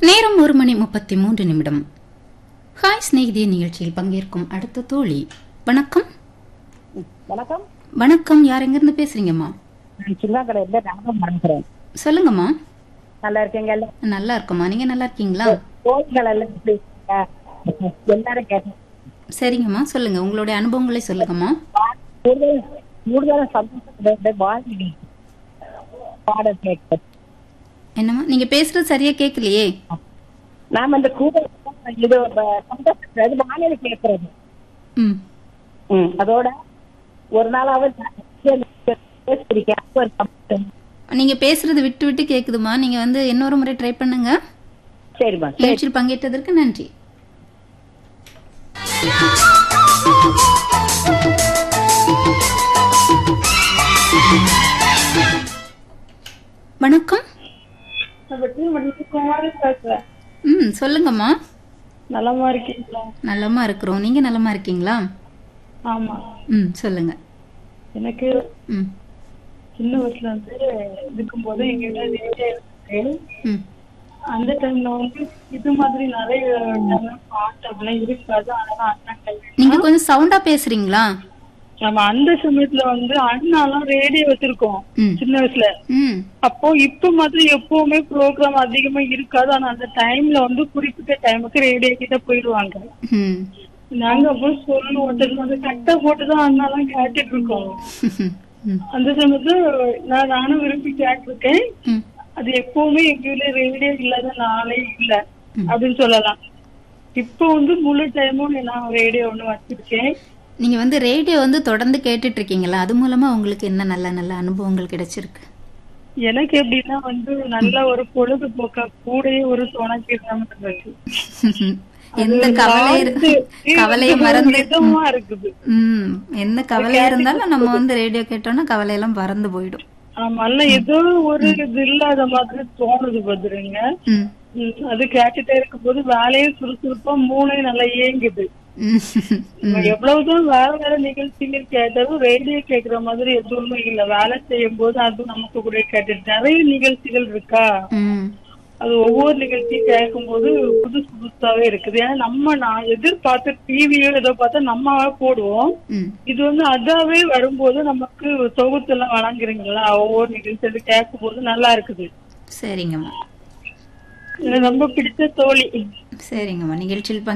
நேரம் ஒரு மணி முப்பத்தி மூன்று நிமிடம் ஹாய் ஸ்நேகிதிய நிகழ்ச்சியில் பங்கேற்கும் அடுத்த தோழி வணக்கம் வணக்கம் வணக்கம் யார் எங்கிருந்து பேசுறீங்கம்மா நான் சின்ன கடையில ராமம் மறந்துறேன் சொல்லுங்கம்மா நல்லா இருக்கீங்க எல்லாம் நல்லா இருக்கோம்மா நீங்க நல்லா இருக்கீங்களா கோயில்கள் எல்லாம் எப்படி இருக்கீங்க? எல்லாரும் கேட்டேன் சரிங்கம்மா சொல்லுங்க உங்களுடைய அனுபவங்களை சொல்லுங்கம்மா கூடுதல் கூடுதல் சந்தோஷம் வாழ்க்கை பாடல் கேட்க என்னம்மா நீங்க பேசுறது சரியா கேட்கலையே நாம இந்த கூடுதல் இது ப- சந்தோஷம் வானிலை கேட்கறது ம் ம், அதோட ஒரு நாளாவது பேசிருக்கேன் அப்ப ஒரு சந்தோஷம். நீங்க பேசுறது விட்டு விட்டு கேக்குதுமா நீங்க வந்து இன்னொரு முறை ட்ரை பண்ணுங்க சரிம்மா சரி நிகழ்ச்சியில் பங்கேற்றதற்கு நன்றி வணக்கம் பேசுறேன் ம் சொல்லுங்கம்மா நலமா இருக்கீங்களா நலமா இருக்கிறோம் நீங்க நலமா இருக்கீங்களா ஆமா ம் சொல்லுங்க எனக்கு ம் சின்ன வயசுல வந்து இருக்கும்போது எங்க வீட்டுல ரேடியோ இருக்கு ம் அந்த டைம்ல வந்து இது மாதிரி நிறைய நல்ல பாட்டு அப்படிலாம் இருக்காது அதனால அண்ணன் நீங்க கொஞ்சம் சவுண்டா பேசுறீங்களா நம்ம அந்த சமயத்துல வந்து அண்ணாலாம் ரேடியோ வச்சிருக்கோம் ம் சின்ன வயசுல ம் அப்போ இப்ப மாதிரி எப்பவுமே ப்ரோக்ராம் அதிகமா இருக்காது ஆனா அந்த டைம்ல வந்து குறிப்பிட்ட டைமுக்கு ரேடியோ கிட்ட போயிடுவாங்க ம் நாங்க அப்போ சொல்லுவோம் திரும்ப அந்த கட்டை போட்டுதான் அண்ணாலாம் கேட்டுட்டு இருக்கோம் ம் அந்த சமயத்துல நான் நானும் விரும்பி கேட்டிருக்கேன் ம் அது எப்பவுமே எங்க வீட்ல ரேடியோ இல்லாத நாளே இல்ல அப்படின்னு சொல்லலாம் இப்போ வந்து முழு டைமும் நான் ரேடியோ ஒண்ணு வச்சிருக்கேன் நீங்க வந்து ரேடியோ வந்து தொடர்ந்து கேட்டுட்டு இருக்கீங்களா அது மூலமா உங்களுக்கு என்ன நல்ல நல்ல அனுபவங்கள் கிடைச்சிருக்கு எனக்கு எப்படின்னா வந்து நல்ல ஒரு பொழுதுபோக்கா கூடயே ஒரு துணைக்கு இருந்த இருக்கு எந்த கவலை இரு- காத்து, கவலையை இது மறந்து இதமா இருக்குது ம் என்ன கவலை இருந்தாலும் நம்ம வந்து ரேடியோ கேட்டோம்னா கவலையெல்லாம் பறந்து போயிடும் ஆமா இல்ல ஏதோ ஒரு இது இல்லாத மாதிரி தோணுது பத்திரங்க ம் அது கேட்டுட்டே இருக்கும்போது வேலையும் சுறுசுறுப்பா மூளையும் நல்லா இயங்குது ம் நம்ம எவ்வளவுதான் வேற வேற நிகழ்ச்சிகள் கேட்டாலும் ரேடியோ கேக்குற மாதிரி எதுவுமே இல்ல வேலை செய்யும் போது அது நமக்கு கூட கேட்டுட்டு நிறைய நிகழ்ச்சிகள் இருக்கா ம் அது ஒவ்வொரு நிகழ்ச்சியும் கேட்கும் போது புதுசு புதுசாவே இருக்குது ஏன்னா நம்ம நான் எதிர்பார்த்து டிவியோ ஏதோ பார்த்தா நம்ம போடுவோம் ம் இது வந்து அதாவே வரும்போது நமக்கு தொகுத்தெல்லாம் வழங்குறீங்களா ஒவ்வொரு நிகழ்ச்சி அது கேட்கும் போது நல்லா இருக்குது சரிங்கம்மா எனக்கு ரொம்ப பிடிச்ச தோழி சரிங்கம்மா நிகழ்ச்சியில் பங்கு